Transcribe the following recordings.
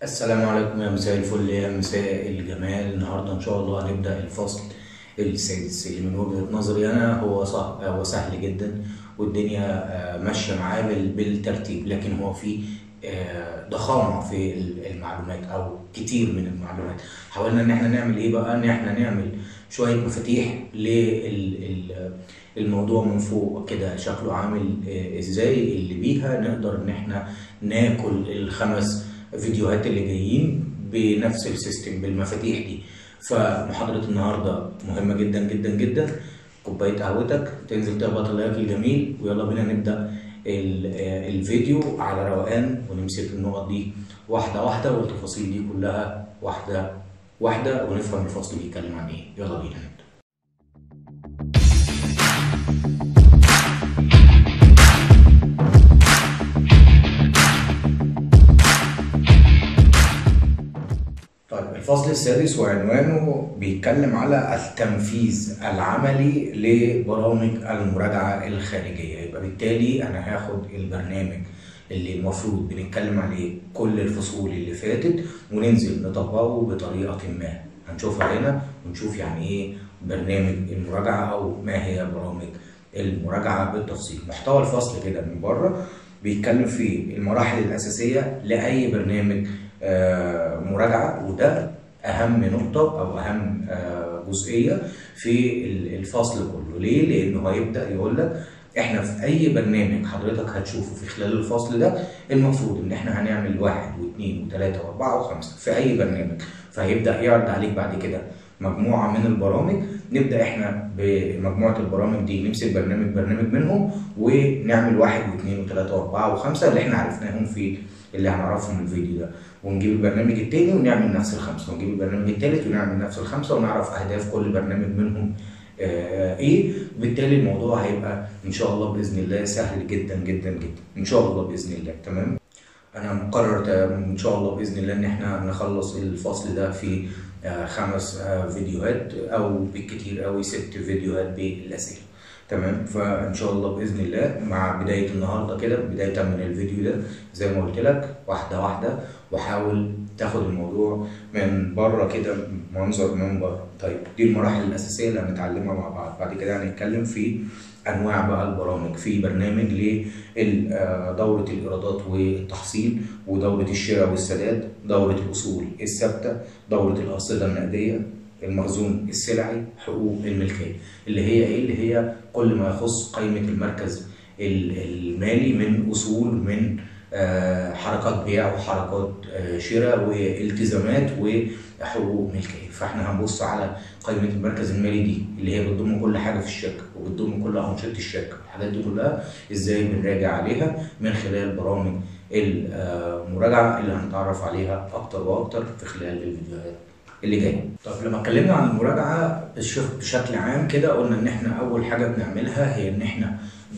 السلام عليكم يا مساء الفل يا مساء الجمال النهارده ان شاء الله هنبدا الفصل السادس اللي من وجهه نظري انا هو صح هو سهل جدا والدنيا آه، ماشيه معاه بال- بالترتيب لكن هو في آه، ضخامه في ال- المعلومات او كتير من المعلومات حاولنا ان احنا نعمل ايه بقى ان احنا نعمل شويه مفاتيح للموضوع من فوق كده شكله عامل آه، ازاي اللي بيها نقدر ان احنا ناكل الخمس فيديوهات اللي جايين بنفس السيستم بالمفاتيح دي فمحاضرة النهاردة مهمة جدا جدا جدا كوباية قهوتك تنزل تخبط اللايك الجميل ويلا بينا نبدأ ال- آه، الفيديو على روقان ونمسك النقط دي واحدة واحدة والتفاصيل دي كلها واحدة واحدة ونفهم الفصل بيتكلم عن ايه يلا بينا نبدأ طيب الفصل السادس وعنوانه بيتكلم على التنفيذ العملي لبرامج المراجعة الخارجية يبقى بالتالي أنا هاخد البرنامج اللي المفروض بنتكلم عليه كل الفصول اللي فاتت وننزل نطبقه بطريقة ما هنشوفها هنا ونشوف يعني ايه برنامج المراجعة أو ما هي برامج المراجعة بالتفصيل محتوى الفصل كده من بره بيتكلم في المراحل الأساسية لأي برنامج آه، مراجعة وده أهم نقطة أو أهم آه، جزئية في ال- الفصل كله ليه؟ لأنه هيبدأ يقول لك احنا في اي برنامج حضرتك هتشوفه في خلال الفصل ده المفروض ان احنا هنعمل واحد واثنين وثلاثة واربعة وخمسة في اي برنامج فهيبدأ يعرض عليك بعد كده مجموعة من البرامج نبدأ احنا بمجموعة البرامج دي نمسك برنامج برنامج منهم ونعمل واحد واثنين وثلاثة واربعة وخمسة اللي احنا عرفناهم في اللي هنعرفهم من الفيديو ده ونجيب البرنامج التاني ونعمل نفس الخمسة ونجيب البرنامج التالت ونعمل نفس الخمسة ونعرف أهداف كل برنامج منهم آه، ايه بالتالي الموضوع هيبقى ان شاء الله باذن الله سهل جدا جدا جدا ان شاء الله باذن الله تمام انا مقرر تا- ان شاء الله باذن الله ان احنا نخلص الفصل ده في آه، خمس آه، فيديوهات او بالكتير قوي ست فيديوهات بالاسئله تمام فان شاء الله باذن الله مع بدايه النهارده كده بدايه من الفيديو ده زي ما قلت لك واحده واحده وحاول تاخد الموضوع من بره كده منظر من بره طيب دي المراحل الاساسيه اللي هنتعلمها مع بعض بعد كده هنتكلم في انواع بقى البرامج في برنامج لدوره الايرادات والتحصيل ودوره الشراء والسداد دوره الاصول الثابته دوره الارصده النقديه المخزون السلعي حقوق الملكيه اللي هي ايه اللي هي كل ما يخص قائمه المركز ال- المالي من اصول من آه، حركات بيع وحركات آه، شراء والتزامات وحقوق ملكيه فاحنا هنبص على قائمه المركز المالي دي اللي هي بتضم كل حاجه في الشركه وبتضم كل انشطه الشركه الحاجات دي كلها ازاي بنراجع عليها من خلال برامج المراجعه اللي هنتعرف عليها اكتر واكتر في خلال الفيديوهات اللي جايه. طب لما اتكلمنا عن المراجعه بش- بشكل عام كده قلنا ان احنا اول حاجه بنعملها هي ان احنا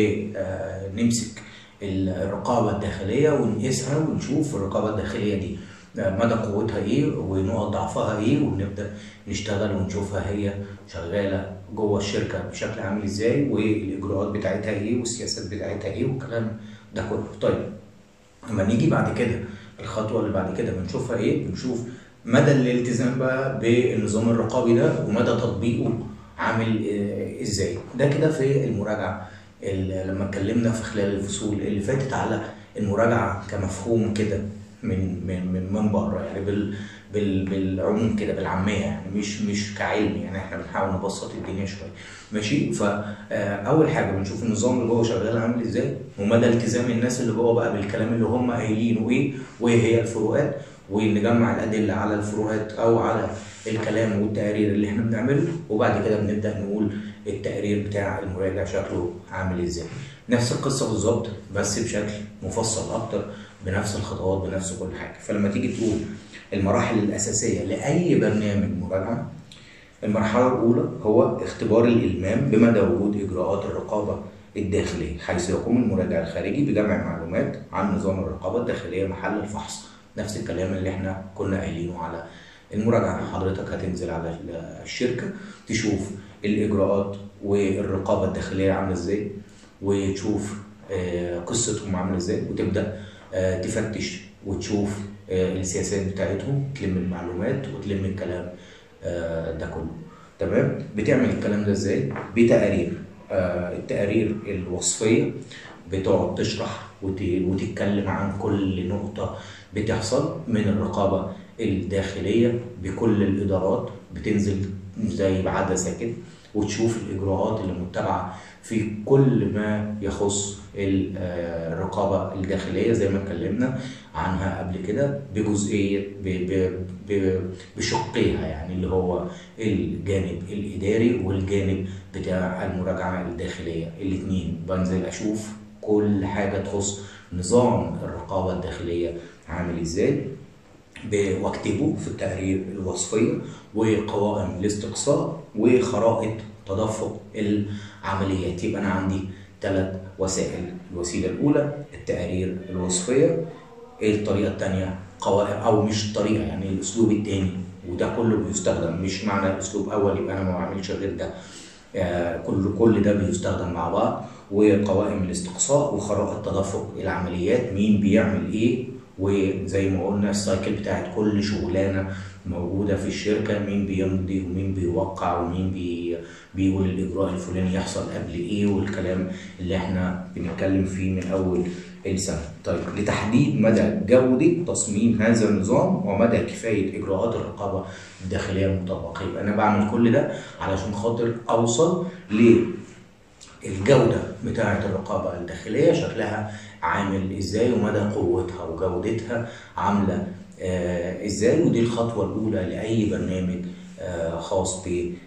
بنمسك الرقابه الداخليه ونقيسها ونشوف الرقابه الداخليه دي مدى قوتها ايه ونقط ضعفها ايه ونبدا نشتغل ونشوفها هي شغاله جوه الشركه بشكل عامل ازاي والاجراءات بتاعتها ايه والسياسات بتاعتها ايه والكلام ده كله. طيب لما نيجي بعد كده الخطوه اللي بعد كده بنشوفها ايه؟ بنشوف مدى الالتزام بقى بالنظام الرقابي ده ومدى تطبيقه عامل آه، ازاي؟ ده كده في المراجعه ال- لما اتكلمنا في خلال الفصول اللي فاتت على المراجعه كمفهوم كده من من من من بره يعني بال بال بالعموم كده بالعاميه يعني مش مش كعلم يعني احنا بنحاول نبسط الدنيا شويه ماشي فاول حاجه بنشوف النظام اللي جوه شغال عامل ازاي ومدى التزام الناس اللي جوه بقى بالكلام اللي هم قايلينه ايه وايه هي الفروقات ونجمع الادله على الفروقات او على الكلام والتقارير اللي احنا بنعمله وبعد كده بنبدا نقول التقرير بتاع المراجع شكله عامل ازاي نفس القصه بالظبط بس بشكل مفصل اكتر بنفس الخطوات بنفس كل حاجه فلما تيجي تقول المراحل الاساسيه لاي برنامج مراجعه المرحله الاولى هو اختبار الالمام بمدى وجود اجراءات الرقابه الداخليه حيث يقوم المراجع الخارجي بجمع معلومات عن نظام الرقابه الداخليه محل الفحص نفس الكلام اللي احنا كنا قايلينه على المراجعه حضرتك هتنزل على الشركه تشوف الاجراءات والرقابه الداخليه عامله ازاي وتشوف آه، قصتهم عامله ازاي وتبدا آه، تفتش وتشوف آه، السياسات بتاعتهم تلم المعلومات وتلم الكلام آه، ده كله تمام بتعمل الكلام ده ازاي بتقارير آه، التقارير الوصفيه بتقعد تشرح وت- وتتكلم عن كل نقطه بتحصل من الرقابه الداخليه بكل الادارات بتنزل زي بعدسه كده وتشوف الاجراءات اللي متبعه في كل ما يخص ال- آه، الرقابه الداخليه زي ما اتكلمنا عنها قبل كده بجزئيه ب- ب- ب- بشقيها يعني اللي هو الجانب الاداري والجانب بتاع المراجعه الداخليه الاثنين بنزل اشوف كل حاجه تخص نظام الرقابه الداخليه عامل ازاي ب- واكتبه في التقارير الوصفيه وقوائم الاستقصاء وخرائط تدفق العمليات يبقى انا عندي ثلاث وسائل الوسيله الاولى التقارير الوصفيه ايه الطريقه الثانيه قوائم او مش طريقه يعني الاسلوب الثاني وده كله بيستخدم مش معنى اسلوب اول يبقى انا ما بعملش غير ده آه، كل كل ده بيستخدم مع بعض وقوائم الاستقصاء وخرائط تدفق العمليات مين بيعمل ايه وزي ما قلنا السايكل بتاعت كل شغلانه موجوده في الشركه مين بيمضي ومين بيوقع ومين بي بيقول الاجراء الفلاني يحصل قبل ايه والكلام اللي احنا بنتكلم فيه من اول السنه. طيب لتحديد مدى جوده تصميم هذا النظام ومدى كفايه اجراءات الرقابه الداخليه المطبقه يبقى انا بعمل كل ده علشان خاطر اوصل ل الجودة بتاعة الرقابة الداخلية شكلها عامل ازاي ومدى قوتها وجودتها عاملة آه ازاي ودي الخطوة الأولى لأي برنامج آه خاص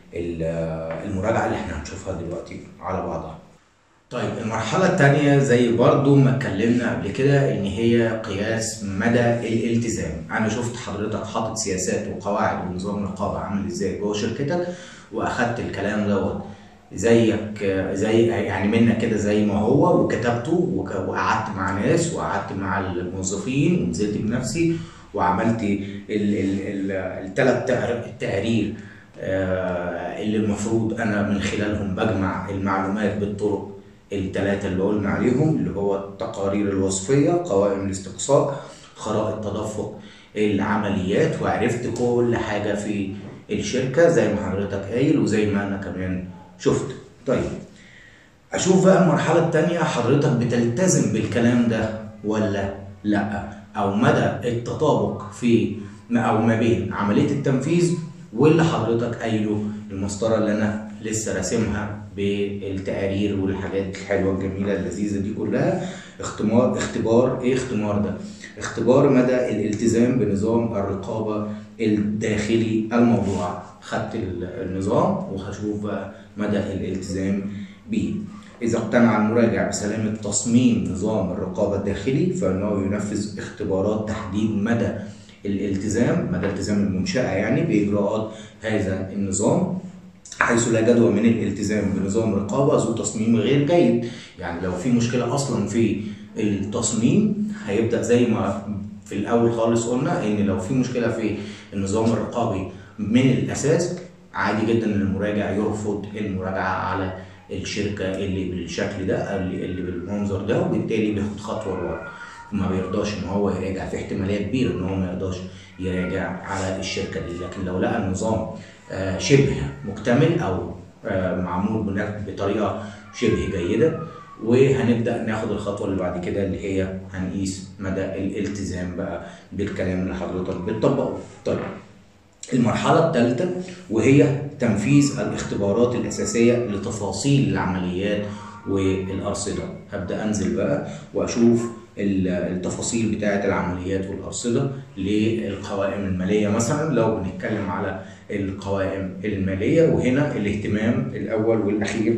بالمراجعة اللي احنا هنشوفها دلوقتي على بعضها. طيب المرحلة التانية زي برضو ما اتكلمنا قبل كده ان هي قياس مدى الالتزام انا شفت حضرتك حاطط سياسات وقواعد ونظام رقابة عامل ازاي جوه شركتك واخدت الكلام دوت زيك زي يعني منك كده زي ما هو وكتبته وك- وقعدت مع ناس وقعدت مع الموظفين ونزلت بنفسي وعملت الثلاث التقارير آه، اللي المفروض انا من خلالهم بجمع المعلومات بالطرق الثلاثه اللي قلنا عليهم اللي هو التقارير الوصفيه قوائم الاستقصاء خرائط تدفق العمليات وعرفت كل حاجه في الشركه زي ما حضرتك قايل وزي ما انا كمان شفت طيب اشوف بقى المرحله الثانيه حضرتك بتلتزم بالكلام ده ولا لا او مدى التطابق في او ما بين عمليه التنفيذ واللي حضرتك قايله المسطره اللي انا لسه راسمها بالتقارير والحاجات الحلوه الجميله اللذيذه دي كلها اختبار اختبار ايه اختبار ده اختبار مدى الالتزام بنظام الرقابه الداخلي الموضوع خدت ال- النظام وهشوف بقى مدى الالتزام بيه إذا اقتنع المراجع بسلامة تصميم نظام الرقابة الداخلي فإنه ينفذ اختبارات تحديد مدى الالتزام مدى التزام المنشأة يعني بإجراءات هذا النظام حيث لا جدوى من الالتزام بنظام رقابة ذو تصميم غير جيد يعني لو في مشكلة أصلا في التصميم هيبدأ زي ما في الأول خالص قلنا إن لو في مشكلة في النظام الرقابي من الأساس عادي جدا ان المراجع يرفض المراجعه على الشركه اللي بالشكل ده أو اللي اللي بالمنظر ده وبالتالي بياخد خطوه لورا ما بيرضاش ان هو يراجع في احتماليه كبيره ان هو ما يرضاش يراجع على الشركه دي لكن لو لقى النظام آه، شبه مكتمل او آه، معمول بنا- بطريقه شبه جيده وهنبدا ناخد الخطوه اللي بعد كده اللي هي هنقيس مدى الالتزام بقى بالكلام اللي حضرتك بتطبقه طيب المرحلة الثالثة وهي تنفيذ الاختبارات الأساسية لتفاصيل العمليات والأرصدة هبدأ أنزل بقى وأشوف ال- التفاصيل بتاعة العمليات والأرصدة للقوائم المالية مثلا لو بنتكلم على القوائم المالية وهنا الاهتمام الأول والأخير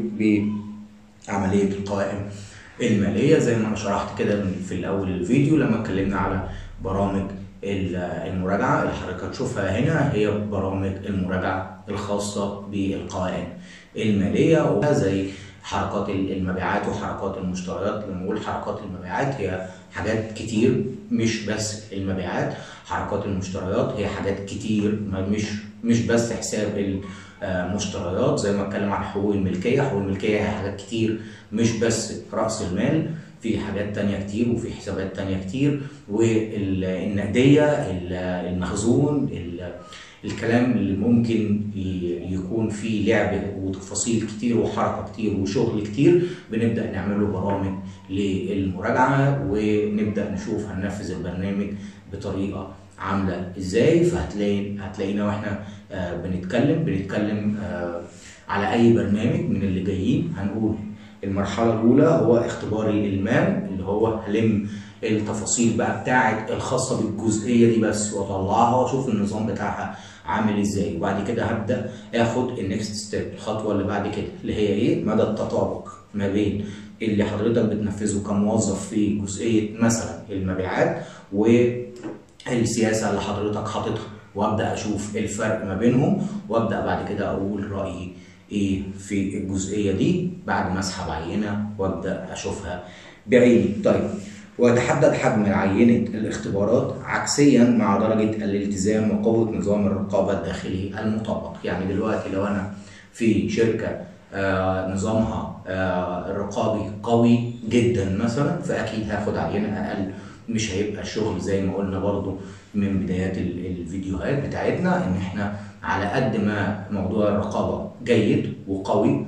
بعملية القوائم المالية زي ما أنا شرحت كده من- في الأول الفيديو لما اتكلمنا على برامج ال- المراجعة اللي حضرتك هتشوفها هنا هي برامج المراجعة الخاصة بالقوائم المالية وزي حركات المبيعات وحركات المشتريات لما نقول حركات المبيعات هي حاجات كتير مش بس المبيعات حركات المشتريات هي حاجات كتير ما مش مش بس حساب المشتريات زي ما اتكلم عن حقوق الملكية حقوق الملكية هي حاجات كتير مش بس رأس المال في حاجات تانية كتير وفي حسابات تانية كتير والنقدية المخزون ال- الكلام اللي ممكن ي- يكون فيه لعب وتفاصيل كتير وحركة كتير وشغل كتير بنبدأ نعمله برامج للمراجعة ونبدأ نشوف هننفذ البرنامج بطريقة عاملة ازاي فهتلاقي هتلاقينا واحنا آه، بنتكلم بنتكلم آه، على اي برنامج من اللي جايين هنقول المرحلة الأولى هو اختباري المام اللي هو هلم التفاصيل بقى بتاعة الخاصة بالجزئية دي بس واطلعها واشوف النظام بتاعها عامل ازاي وبعد كده هبدأ اخد النكست ستيب الخطوة اللي بعد كده اللي هي ايه مدى التطابق ما بين اللي حضرتك بتنفذه كموظف في جزئية مثلا المبيعات والسياسة اللي حضرتك حاططها وابدأ اشوف الفرق ما بينهم وابدأ بعد كده اقول رأيي ايه في الجزئيه دي بعد ما اسحب عينه وابدا اشوفها بعيني طيب ويتحدد حجم عينه الاختبارات عكسيا مع درجه الالتزام وقوه نظام الرقابه الداخلي المطبق يعني دلوقتي لو انا في شركه آه نظامها آه الرقابي قوي جدا مثلا فاكيد هاخد عينه اقل مش هيبقى الشغل زي ما قلنا برضو من بدايات ال- الفيديوهات بتاعتنا ان احنا على قد ما موضوع الرقابة جيد وقوي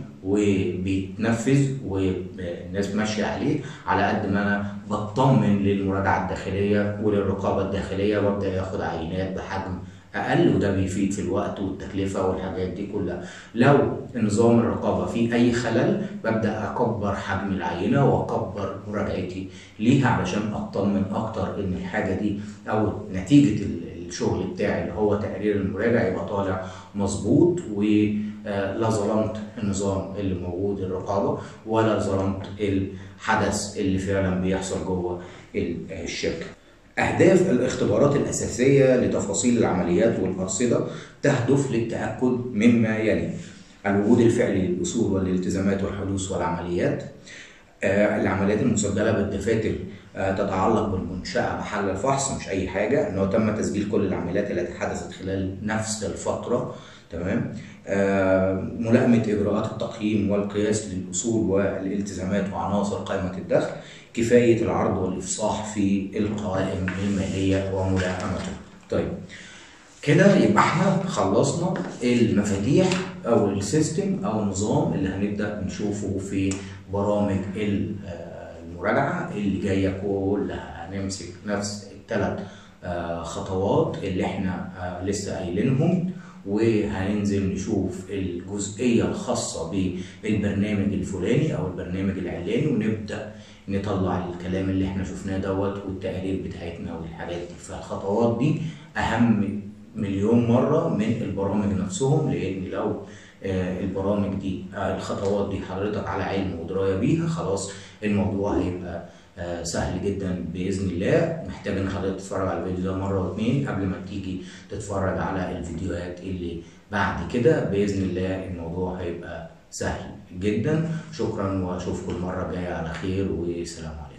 وبيتنفذ والناس ماشية عليه على قد ما انا بطمن للمراجعة الداخلية وللرقابة الداخلية وابدأ ياخد عينات بحجم اقل وده بيفيد في الوقت والتكلفة والحاجات دي كلها لو نظام الرقابة فيه اي خلل ببدأ اكبر حجم العينة واكبر مراجعتي ليها علشان اطمن اكتر ان الحاجة دي او نتيجة ال- الشغل بتاعي اللي هو تقرير المراجع يبقى طالع مظبوط ولا ظلمت النظام اللي موجود الرقابه ولا ظلمت الحدث اللي فعلا بيحصل جوه ال- الشركه. أهداف الاختبارات الأساسية لتفاصيل العمليات والأرصدة تهدف للتأكد مما يلي: الوجود الفعلي للأصول والالتزامات والحدوث والعمليات، آه، العمليات المسجله بالدفاتر آه، تتعلق بالمنشاه محل الفحص مش اي حاجه انه تم تسجيل كل العمليات التي حدثت خلال نفس الفتره تمام آه، ملائمه اجراءات التقييم والقياس للاصول والالتزامات وعناصر قائمه الدخل كفايه العرض والافصاح في القوائم الماليه وملائمته طيب كده يبقى احنا خلصنا المفاتيح او السيستم او النظام اللي هنبدا نشوفه في برامج ال- آه، المراجعه اللي جايه كلها هنمسك نفس الثلاث خطوات اللي احنا آه، لسه قايلينهم وهننزل نشوف الجزئيه الخاصه بالبرنامج الفلاني او البرنامج العلاني ونبدا نطلع الكلام اللي احنا شفناه دوت والتقارير بتاعتنا والحاجات دي فالخطوات دي اهم مليون مرة من البرامج نفسهم لأن لو آه، البرامج دي آه، الخطوات دي حضرتك على علم ودراية بيها خلاص الموضوع هيبقى آه، سهل جدا بإذن الله محتاج إن حضرتك تتفرج على الفيديو ده مرة واتنين قبل ما تيجي تتفرج على الفيديوهات اللي بعد كده بإذن الله الموضوع هيبقى سهل جدا شكرا وأشوفكم المرة الجاية على خير والسلام عليكم